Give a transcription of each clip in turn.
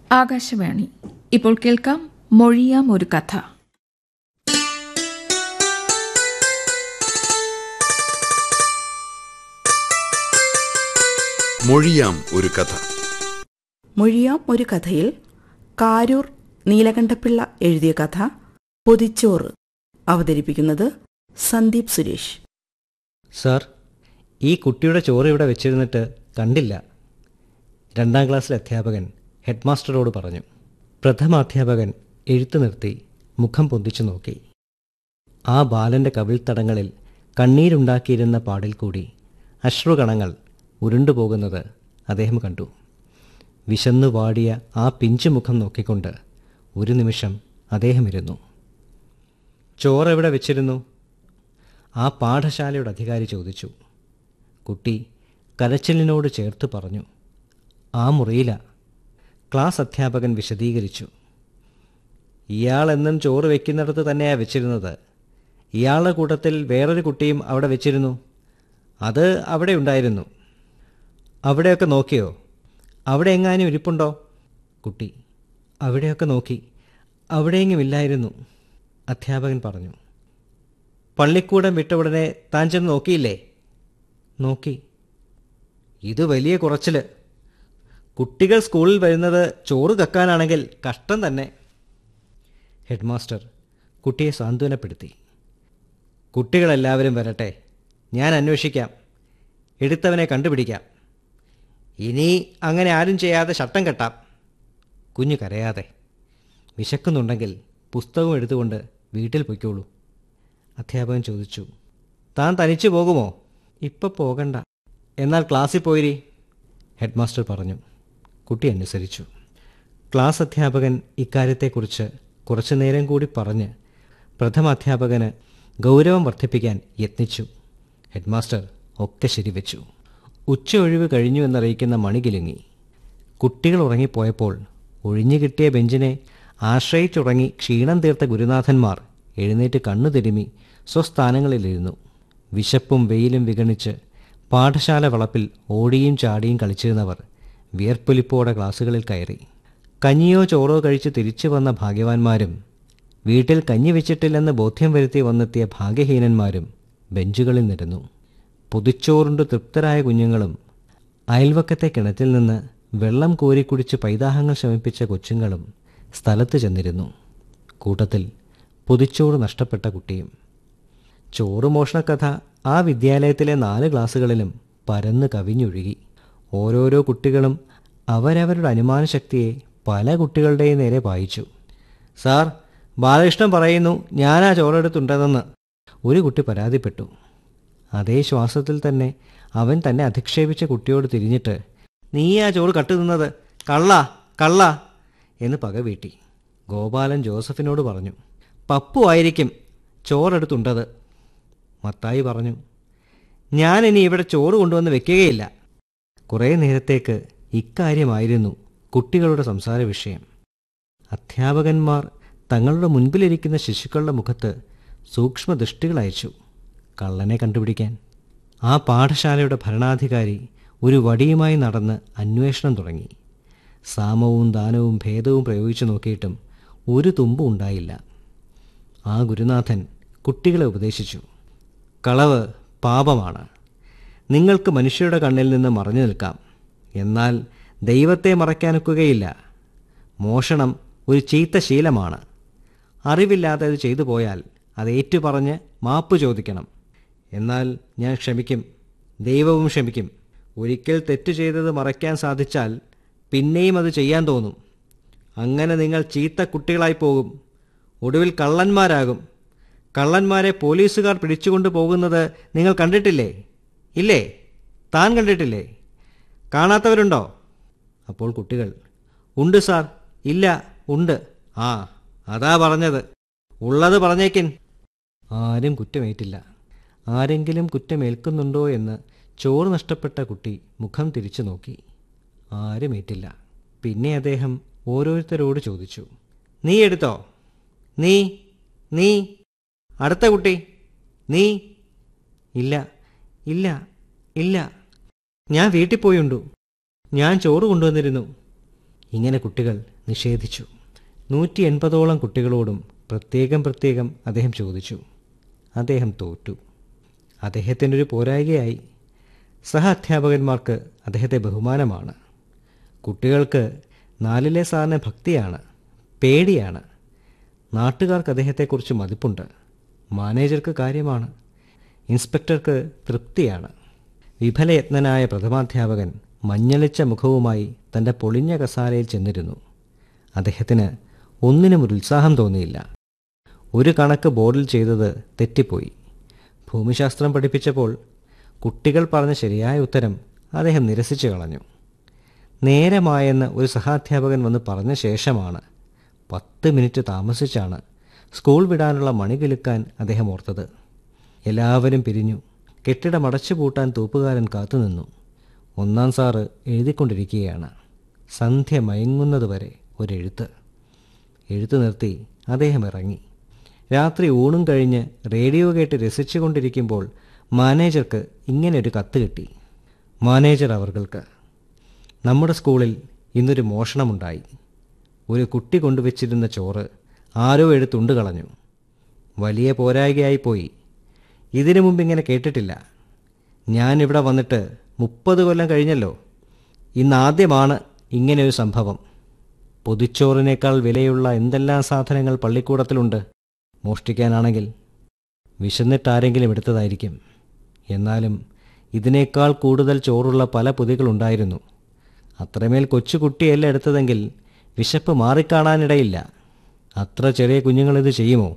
ആകാശവാണി ഇപ്പോൾ കേൾക്കാം മൊഴിയാം ഒരു കഥ മൊഴിയാം ഒരു കഥ മൊഴിയാം ഒരു കഥയിൽ കാരൂർ നീലകണ്ഠപിള്ള എഴുതിയ കഥ പൊതിച്ചോറ് അവതരിപ്പിക്കുന്നത് സന്ദീപ് സുരേഷ് സാർ ഈ കുട്ടിയുടെ ചോറ് ഇവിടെ വെച്ചിരുന്നിട്ട് കണ്ടില്ല രണ്ടാം ക്ലാസ്സിലെ അധ്യാപകൻ ഹെഡ് മാസ്റ്ററോട് പറഞ്ഞു പ്രഥമാധ്യാപകൻ എഴുത്തു നിർത്തി മുഖം പൊന്തിച്ചു നോക്കി ആ ബാലൻ്റെ കവിൾത്തടങ്ങളിൽ കണ്ണീരുണ്ടാക്കിയിരുന്ന പാടിൽ കൂടി അശ്രുകണങ്ങൾ ഉരുണ്ടുപോകുന്നത് അദ്ദേഹം കണ്ടു വിശന്നു വാടിയ ആ പിഞ്ചു മുഖം നോക്കിക്കൊണ്ട് ഒരു നിമിഷം അദ്ദേഹം ഇരുന്നു ചോറെവിടെ വെച്ചിരുന്നു ആ പാഠശാലയുടെ അധികാരി ചോദിച്ചു കുട്ടി കരച്ചിലിനോട് ചേർത്ത് പറഞ്ഞു ആ മുറിയില ക്ലാസ് അധ്യാപകൻ വിശദീകരിച്ചു ഇയാൾ എന്നും ചോറ് വെക്കുന്നിടത്ത് തന്നെയാണ് വെച്ചിരുന്നത് ഇയാളുടെ കൂട്ടത്തിൽ വേറൊരു കുട്ടിയും അവിടെ വെച്ചിരുന്നു അത് അവിടെ ഉണ്ടായിരുന്നു അവിടെയൊക്കെ നോക്കിയോ അവിടെ എങ്ങാനും ഇരിപ്പുണ്ടോ കുട്ടി അവിടെയൊക്കെ നോക്കി അവിടെയെങ്കിലും ഇല്ലായിരുന്നു അധ്യാപകൻ പറഞ്ഞു പള്ളിക്കൂടം വിട്ട ഉടനെ താൻ ചെന്ന് നോക്കിയില്ലേ നോക്കി ഇത് വലിയ കുറച്ചിൽ കുട്ടികൾ സ്കൂളിൽ വരുന്നത് ചോറ് കക്കാനാണെങ്കിൽ കഷ്ടം തന്നെ ഹെഡ് മാസ്റ്റർ കുട്ടിയെ സാന്ത്വനപ്പെടുത്തി കുട്ടികളെല്ലാവരും വരട്ടെ ഞാൻ അന്വേഷിക്കാം എടുത്തവനെ കണ്ടുപിടിക്കാം ഇനി അങ്ങനെ ആരും ചെയ്യാതെ ശട്ടം കെട്ടാം കുഞ്ഞു കരയാതെ വിശക്കുന്നുണ്ടെങ്കിൽ പുസ്തകം എടുത്തുകൊണ്ട് വീട്ടിൽ പൊയ്ക്കോളൂ അധ്യാപകൻ ചോദിച്ചു താൻ തനിച്ചു പോകുമോ ഇപ്പം പോകണ്ട എന്നാൽ ക്ലാസ്സിൽ പോയിരി ഹെഡ് മാസ്റ്റർ പറഞ്ഞു കുട്ടി അനുസരിച്ചു ക്ലാസ് അധ്യാപകൻ ഇക്കാര്യത്തെക്കുറിച്ച് കുറച്ചു നേരം കൂടി പറഞ്ഞ് പ്രഥമാധ്യാപകന് ഗൗരവം വർദ്ധിപ്പിക്കാൻ യത്നിച്ചു ഹെഡ് മാസ്റ്റർ ഒക്കെ ശരിവെച്ചു ഉച്ച ഒഴിവ് കഴിഞ്ഞു എന്നറിയിക്കുന്ന മണി കിലുങ്ങി കുട്ടികൾ ഉറങ്ങിപ്പോയപ്പോൾ ഒഴിഞ്ഞു കിട്ടിയ ബെഞ്ചിനെ ആശ്രയിച്ചുറങ്ങി ക്ഷീണം തീർത്ത ഗുരുനാഥന്മാർ എഴുന്നേറ്റ് കണ്ണു തിരുമി സ്വസ്ഥാനങ്ങളിലിരുന്നു വിശപ്പും വെയിലും വിഗണിച്ച് പാഠശാല വളപ്പിൽ ഓടിയും ചാടിയും കളിച്ചിരുന്നവർ വിയർപ്പൊലിപ്പോടെ ക്ലാസ്സുകളിൽ കയറി കഞ്ഞിയോ ചോറോ കഴിച്ച് തിരിച്ചു വന്ന ഭാഗ്യവാന്മാരും വീട്ടിൽ കഞ്ഞി വെച്ചിട്ടില്ലെന്ന് ബോധ്യം വരുത്തി വന്നെത്തിയ ഭാഗ്യഹീനന്മാരും ബെഞ്ചുകളിൽ നിരന്നു പൊതിച്ചോറുണ്ട് തൃപ്തരായ കുഞ്ഞുങ്ങളും അയൽവക്കത്തെ കിണറ്റിൽ നിന്ന് വെള്ളം കോരിക്കുടിച്ച് പൈതാഹങ്ങൾ ശമിപ്പിച്ച കൊച്ചുങ്ങളും സ്ഥലത്ത് ചെന്നിരുന്നു കൂട്ടത്തിൽ പൊതിച്ചോറ് നഷ്ടപ്പെട്ട കുട്ടിയും ചോറ് മോഷണക്കഥ ആ വിദ്യാലയത്തിലെ നാല് ക്ലാസ്സുകളിലും പരന്ന് കവിഞ്ഞൊഴുകി ഓരോരോ കുട്ടികളും അവരവരുടെ അനുമാനശക്തിയെ പല കുട്ടികളുടെയും നേരെ വായിച്ചു സാർ ബാലകൃഷ്ണൻ പറയുന്നു ഞാനാ ചോറെടുത്തുണ്ടെന്ന് ഒരു കുട്ടി പരാതിപ്പെട്ടു അതേ ശ്വാസത്തിൽ തന്നെ അവൻ തന്നെ അധിക്ഷേപിച്ച കുട്ടിയോട് തിരിഞ്ഞിട്ട് നീയാ ചോറ് കട്ടു നിന്നത് കള്ള കള്ള എന്ന് പക വീട്ടി ഗോപാലൻ ജോസഫിനോട് പറഞ്ഞു പപ്പു ആയിരിക്കും ചോറെടുത്തുണ്ടത് മത്തായി പറഞ്ഞു ഞാൻ ഇനി ഇവിടെ ചോറ് കൊണ്ടുവന്ന് വെക്കുകയില്ല കുറേ നേരത്തേക്ക് ഇക്കാര്യമായിരുന്നു കുട്ടികളുടെ സംസാര വിഷയം അധ്യാപകന്മാർ തങ്ങളുടെ മുൻപിലിരിക്കുന്ന ശിശുക്കളുടെ മുഖത്ത് സൂക്ഷ്മ ദൃഷ്ടികൾ അയച്ചു കള്ളനെ കണ്ടുപിടിക്കാൻ ആ പാഠശാലയുടെ ഭരണാധികാരി ഒരു വടിയുമായി നടന്ന് അന്വേഷണം തുടങ്ങി സാമവും ദാനവും ഭേദവും പ്രയോഗിച്ചു നോക്കിയിട്ടും ഒരു തുമ്പും ഉണ്ടായില്ല ആ ഗുരുനാഥൻ കുട്ടികളെ ഉപദേശിച്ചു കളവ് പാപമാണ് നിങ്ങൾക്ക് മനുഷ്യരുടെ കണ്ണിൽ നിന്ന് മറഞ്ഞു നിൽക്കാം എന്നാൽ ദൈവത്തെ മറയ്ക്കാനൊക്കുകയില്ല മോഷണം ഒരു ചീത്ത ശീലമാണ് അറിവില്ലാതെ അത് ചെയ്തു പോയാൽ അത് ഏറ്റുപറഞ്ഞ് മാപ്പ് ചോദിക്കണം എന്നാൽ ഞാൻ ക്ഷമിക്കും ദൈവവും ക്ഷമിക്കും ഒരിക്കൽ തെറ്റ് ചെയ്തത് മറയ്ക്കാൻ സാധിച്ചാൽ പിന്നെയും അത് ചെയ്യാൻ തോന്നും അങ്ങനെ നിങ്ങൾ ചീത്ത കുട്ടികളായി പോകും ഒടുവിൽ കള്ളന്മാരാകും കള്ളന്മാരെ പോലീസുകാർ പിടിച്ചുകൊണ്ട് പോകുന്നത് നിങ്ങൾ കണ്ടിട്ടില്ലേ ഇല്ലേ താൻ കണ്ടിട്ടില്ലേ കാണാത്തവരുണ്ടോ അപ്പോൾ കുട്ടികൾ ഉണ്ട് സാർ ഇല്ല ഉണ്ട് ആ അതാ പറഞ്ഞത് ഉള്ളത് പറഞ്ഞേക്കിൻ ആരും കുറ്റമേറ്റില്ല ആരെങ്കിലും കുറ്റമേൽക്കുന്നുണ്ടോ എന്ന് ചോറ് നഷ്ടപ്പെട്ട കുട്ടി മുഖം തിരിച്ചു നോക്കി ആരുമേറ്റില്ല പിന്നെ അദ്ദേഹം ഓരോരുത്തരോട് ചോദിച്ചു നീ എടുത്തോ നീ നീ അടുത്ത കുട്ടി നീ ഇല്ല ഇല്ല ഇല്ല ഞാൻ വീട്ടിൽ പോയുണ്ടു ഞാൻ ചോറ് കൊണ്ടുവന്നിരുന്നു ഇങ്ങനെ കുട്ടികൾ നിഷേധിച്ചു നൂറ്റി എൺപതോളം കുട്ടികളോടും പ്രത്യേകം പ്രത്യേകം അദ്ദേഹം ചോദിച്ചു അദ്ദേഹം തോറ്റു അദ്ദേഹത്തിൻ്റെ ഒരു പോരായികയായി സഹ അധ്യാപകന്മാർക്ക് അദ്ദേഹത്തെ ബഹുമാനമാണ് കുട്ടികൾക്ക് നാലിലെ സാറിന് ഭക്തിയാണ് പേടിയാണ് നാട്ടുകാർക്ക് അദ്ദേഹത്തെക്കുറിച്ച് മതിപ്പുണ്ട് മാനേജർക്ക് കാര്യമാണ് ഇൻസ്പെക്ടർക്ക് തൃപ്തിയാണ് വിഫലയത്നനായ പ്രഥമാധ്യാപകൻ മഞ്ഞളിച്ച മുഖവുമായി തൻ്റെ പൊളിഞ്ഞ കസാലയിൽ ചെന്നിരുന്നു അദ്ദേഹത്തിന് ഒന്നിനും ഒരു ഉത്സാഹം തോന്നിയില്ല ഒരു കണക്ക് ബോർഡിൽ ചെയ്തത് തെറ്റിപ്പോയി ഭൂമിശാസ്ത്രം പഠിപ്പിച്ചപ്പോൾ കുട്ടികൾ പറഞ്ഞ ശരിയായ ഉത്തരം അദ്ദേഹം നിരസിച്ചു കളഞ്ഞു നേരമായെന്ന് ഒരു സഹാധ്യാപകൻ വന്ന് പറഞ്ഞ ശേഷമാണ് പത്ത് മിനിറ്റ് താമസിച്ചാണ് സ്കൂൾ വിടാനുള്ള മണി കിലുക്കാൻ അദ്ദേഹം ഓർത്തത് എല്ലാവരും പിരിഞ്ഞു കെട്ടിടം അടച്ചുപൂട്ടാൻ തൂപ്പുകാരൻ കാത്തുനിന്നു ഒന്നാം സാറ് എഴുതിക്കൊണ്ടിരിക്കുകയാണ് സന്ധ്യ മയങ്ങുന്നതുവരെ ഒരെഴുത്ത് എഴുത്തു നിർത്തി അദ്ദേഹം ഇറങ്ങി രാത്രി ഊണും കഴിഞ്ഞ് റേഡിയോ കേട്ട് രസിച്ചുകൊണ്ടിരിക്കുമ്പോൾ മാനേജർക്ക് ഇങ്ങനെ ഒരു കത്ത് കിട്ടി മാനേജർ അവർക്ക് നമ്മുടെ സ്കൂളിൽ ഇന്നൊരു മോഷണമുണ്ടായി ഒരു കുട്ടി കൊണ്ടുവച്ചിരുന്ന ചോറ് ആരോ എടുത്തുണ്ട് കളഞ്ഞു വലിയ പോരായികയായിപ്പോയി ഇതിനു മുമ്പ് ഇങ്ങനെ കേട്ടിട്ടില്ല ഞാൻ ഇവിടെ വന്നിട്ട് മുപ്പത് കൊല്ലം കഴിഞ്ഞല്ലോ ഇന്നാദ്യമാണ് ഇങ്ങനെയൊരു സംഭവം പൊതിച്ചോറിനേക്കാൾ വിലയുള്ള എന്തെല്ലാം സാധനങ്ങൾ പള്ളിക്കൂടത്തിലുണ്ട് മോഷ്ടിക്കാനാണെങ്കിൽ വിശന്നിട്ടാരെങ്കിലും എടുത്തതായിരിക്കും എന്നാലും ഇതിനേക്കാൾ കൂടുതൽ ചോറുള്ള പല പൊതികളുണ്ടായിരുന്നു അത്രമേൽ കൊച്ചുകുട്ടിയല്ല എടുത്തതെങ്കിൽ വിശപ്പ് മാറിക്കാണാനിടയില്ല അത്ര ചെറിയ കുഞ്ഞുങ്ങളിത് ചെയ്യുമോ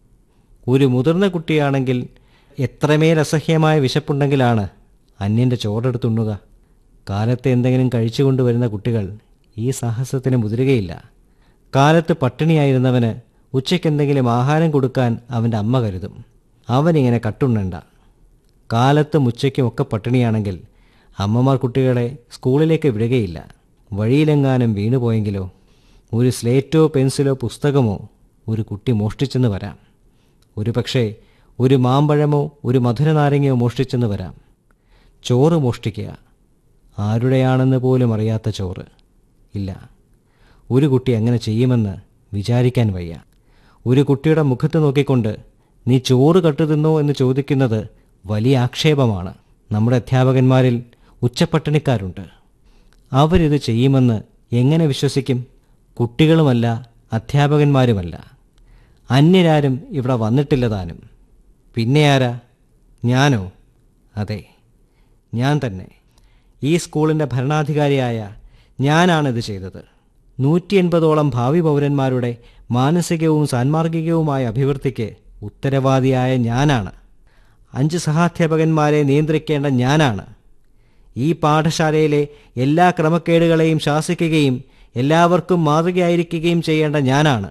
ഒരു മുതിർന്ന കുട്ടിയാണെങ്കിൽ എത്രമേൽ അസഹ്യമായ വിശപ്പുണ്ടെങ്കിലാണ് അന്യൻ്റെ ചോറെടുത്തുണ്ണുക കാലത്ത് എന്തെങ്കിലും കഴിച്ചുകൊണ്ടുവരുന്ന കുട്ടികൾ ഈ സാഹസത്തിന് മുതിരുകയില്ല കാലത്ത് പട്ടിണിയായിരുന്നവന് ഉച്ചയ്ക്ക് എന്തെങ്കിലും ആഹാരം കൊടുക്കാൻ അവൻ്റെ അമ്മ കരുതും അവനിങ്ങനെ കട്ടുണ്ണണ്ട കാലത്തും ഉച്ചയ്ക്കും ഒക്കെ പട്ടിണിയാണെങ്കിൽ അമ്മമാർ കുട്ടികളെ സ്കൂളിലേക്ക് വിടുകയില്ല വഴിയിലെങ്ങാനും വീണുപോയെങ്കിലോ ഒരു സ്ലേറ്റോ പെൻസിലോ പുസ്തകമോ ഒരു കുട്ടി മോഷ്ടിച്ചെന്ന് വരാം ഒരു പക്ഷേ ഒരു മാമ്പഴമോ ഒരു മധുരനാരങ്ങയോ മോഷ്ടിച്ചെന്ന് വരാം ചോറ് മോഷ്ടിക്കുക ആരുടെയാണെന്ന് പോലും അറിയാത്ത ചോറ് ഇല്ല ഒരു കുട്ടി അങ്ങനെ ചെയ്യുമെന്ന് വിചാരിക്കാൻ വയ്യ ഒരു കുട്ടിയുടെ മുഖത്ത് നോക്കിക്കൊണ്ട് നീ ചോറ് കട്ടുതിന്നോ എന്ന് ചോദിക്കുന്നത് വലിയ ആക്ഷേപമാണ് നമ്മുടെ അധ്യാപകന്മാരിൽ ഉച്ചപ്പട്ടിണിക്കാരുണ്ട് അവരിത് ചെയ്യുമെന്ന് എങ്ങനെ വിശ്വസിക്കും കുട്ടികളുമല്ല അധ്യാപകന്മാരുമല്ല അന്യരാരും ഇവിടെ വന്നിട്ടില്ല താനും പിന്നെ ആരാ ഞാനോ അതെ ഞാൻ തന്നെ ഈ സ്കൂളിൻ്റെ ഭരണാധികാരിയായ ഞാനാണിത് ചെയ്തത് നൂറ്റി എൺപതോളം ഭാവി പൗരന്മാരുടെ മാനസികവും സാൻമാർഗികവുമായ അഭിവൃദ്ധിക്ക് ഉത്തരവാദിയായ ഞാനാണ് അഞ്ച് സഹാധ്യാപകന്മാരെ നിയന്ത്രിക്കേണ്ട ഞാനാണ് ഈ പാഠശാലയിലെ എല്ലാ ക്രമക്കേടുകളെയും ശാസിക്കുകയും എല്ലാവർക്കും മാതൃകയായിരിക്കുകയും ചെയ്യേണ്ട ഞാനാണ്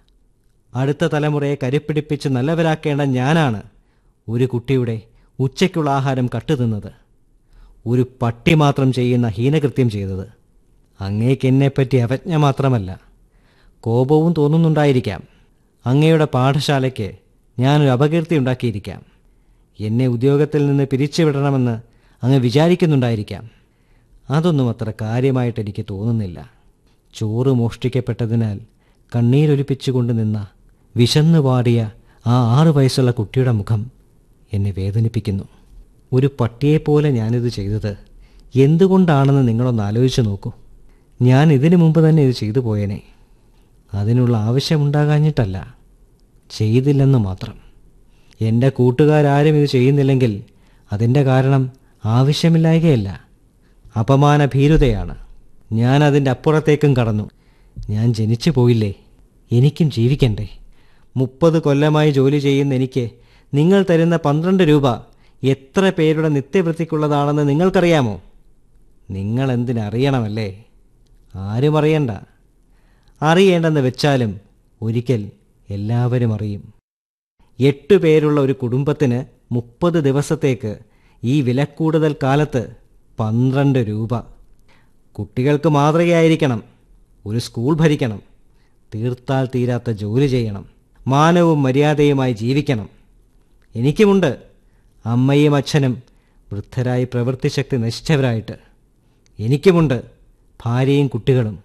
അടുത്ത തലമുറയെ കരുപ്പിടിപ്പിച്ച് നല്ലവരാക്കേണ്ട ഞാനാണ് ഒരു കുട്ടിയുടെ ഉച്ചയ്ക്കുള്ള ആഹാരം കട്ടുതിന്നത് ഒരു പട്ടി മാത്രം ചെയ്യുന്ന ഹീനകൃത്യം ചെയ്തത് അങ്ങേക്ക് എന്നെപ്പറ്റി അവജ്ഞ മാത്രമല്ല കോപവും തോന്നുന്നുണ്ടായിരിക്കാം അങ്ങയുടെ പാഠശാലയ്ക്ക് ഞാനൊരു അപകീർത്തി ഉണ്ടാക്കിയിരിക്കാം എന്നെ ഉദ്യോഗത്തിൽ നിന്ന് പിരിച്ചുവിടണമെന്ന് അങ്ങ് വിചാരിക്കുന്നുണ്ടായിരിക്കാം അതൊന്നും അത്ര കാര്യമായിട്ട് എനിക്ക് തോന്നുന്നില്ല ചോറ് മോഷ്ടിക്കപ്പെട്ടതിനാൽ കണ്ണീരൊലിപ്പിച്ചുകൊണ്ട് നിന്ന വിശന്നു പാടിയ ആ ആറു വയസ്സുള്ള കുട്ടിയുടെ മുഖം എന്നെ വേദനിപ്പിക്കുന്നു ഒരു പട്ടിയെപ്പോലെ ഞാനിത് ചെയ്തത് എന്തുകൊണ്ടാണെന്ന് നിങ്ങളൊന്ന് ആലോചിച്ച് നോക്കൂ ഞാൻ ഇതിനു മുമ്പ് തന്നെ ഇത് ചെയ്തു പോയേനെ അതിനുള്ള ആവശ്യമുണ്ടാകാഞ്ഞിട്ടല്ല ചെയ്തില്ലെന്ന് മാത്രം എൻ്റെ കൂട്ടുകാരാരും ഇത് ചെയ്യുന്നില്ലെങ്കിൽ അതിൻ്റെ കാരണം ആവശ്യമില്ലായകയല്ല അപമാന ഭീരുതയാണ് ഞാൻ അതിൻ്റെ അപ്പുറത്തേക്കും കടന്നു ഞാൻ ജനിച്ചു പോയില്ലേ എനിക്കും ജീവിക്കണ്ടേ മുപ്പത് കൊല്ലമായി ജോലി ചെയ്യുന്ന എനിക്ക് നിങ്ങൾ തരുന്ന പന്ത്രണ്ട് രൂപ എത്ര പേരുടെ നിത്യവൃത്തിക്കുള്ളതാണെന്ന് നിങ്ങൾക്കറിയാമോ നിങ്ങൾ എന്തിനറിയണമല്ലേ ആരും അറിയണ്ട അറിയേണ്ടെന്ന് വെച്ചാലും ഒരിക്കൽ എല്ലാവരും അറിയും എട്ട് പേരുള്ള ഒരു കുടുംബത്തിന് മുപ്പത് ദിവസത്തേക്ക് ഈ വിലക്കൂടുതൽ കാലത്ത് പന്ത്രണ്ട് രൂപ കുട്ടികൾക്ക് മാതൃകയായിരിക്കണം ഒരു സ്കൂൾ ഭരിക്കണം തീർത്താൽ തീരാത്ത ജോലി ചെയ്യണം മാനവും മര്യാദയുമായി ജീവിക്കണം എനിക്കുമുണ്ട് അമ്മയും അച്ഛനും വൃദ്ധരായി പ്രവൃത്തിശക്തി നശിച്ചവരായിട്ട് എനിക്കുമുണ്ട് ഭാര്യയും കുട്ടികളും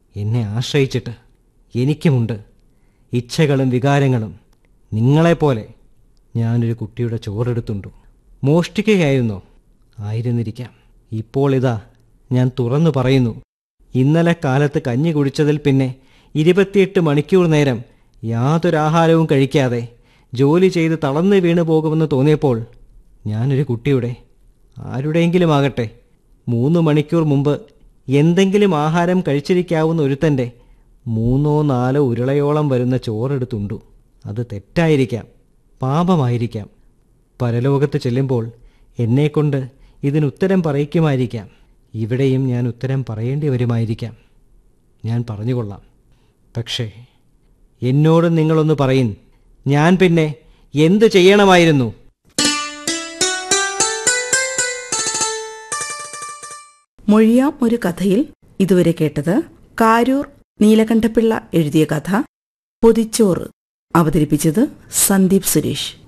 എന്നെ ആശ്രയിച്ചിട്ട് എനിക്കുമുണ്ട് ഇച്ഛകളും വികാരങ്ങളും നിങ്ങളെപ്പോലെ ഞാനൊരു കുട്ടിയുടെ ചോറെടുത്തുണ്ടു മോഷ്ടിക്കുകയായിരുന്നോ ആയിരുന്നിരിക്കാം ഇപ്പോൾ ഇതാ ഞാൻ തുറന്നു പറയുന്നു ഇന്നലെ കാലത്ത് കഞ്ഞി കുടിച്ചതിൽ പിന്നെ ഇരുപത്തിയെട്ട് മണിക്കൂർ നേരം യാതൊരാഹാരവും കഴിക്കാതെ ജോലി ചെയ്ത് തളർന്നു വീണു പോകുമെന്ന് തോന്നിയപ്പോൾ ഞാനൊരു കുട്ടിയുടെ ആരുടെയെങ്കിലും ആകട്ടെ മൂന്ന് മണിക്കൂർ മുമ്പ് എന്തെങ്കിലും ആഹാരം കഴിച്ചിരിക്കാവുന്ന ഒരുത്തൻ്റെ മൂന്നോ നാലോ ഉരുളയോളം വരുന്ന ചോറെടുത്തുണ്ടു അത് തെറ്റായിരിക്കാം പാപമായിരിക്കാം പരലോകത്ത് ചെല്ലുമ്പോൾ എന്നെക്കൊണ്ട് ഇതിനുത്തരം പറയിക്കുമായിരിക്കാം ഇവിടെയും ഞാൻ ഉത്തരം പറയേണ്ടി വരുമായിരിക്കാം ഞാൻ പറഞ്ഞുകൊള്ളാം പക്ഷേ എന്നോട് നിങ്ങളൊന്ന് പറയിൻ ഞാൻ പിന്നെ എന്തു ചെയ്യണമായിരുന്നു മൊഴിയാം ഒരു കഥയിൽ ഇതുവരെ കേട്ടത് കാരൂർ നീലകണ്ഠപിള്ള എഴുതിയ കഥ പൊതിച്ചോറ് അവതരിപ്പിച്ചത് സന്ദീപ് സുരേഷ്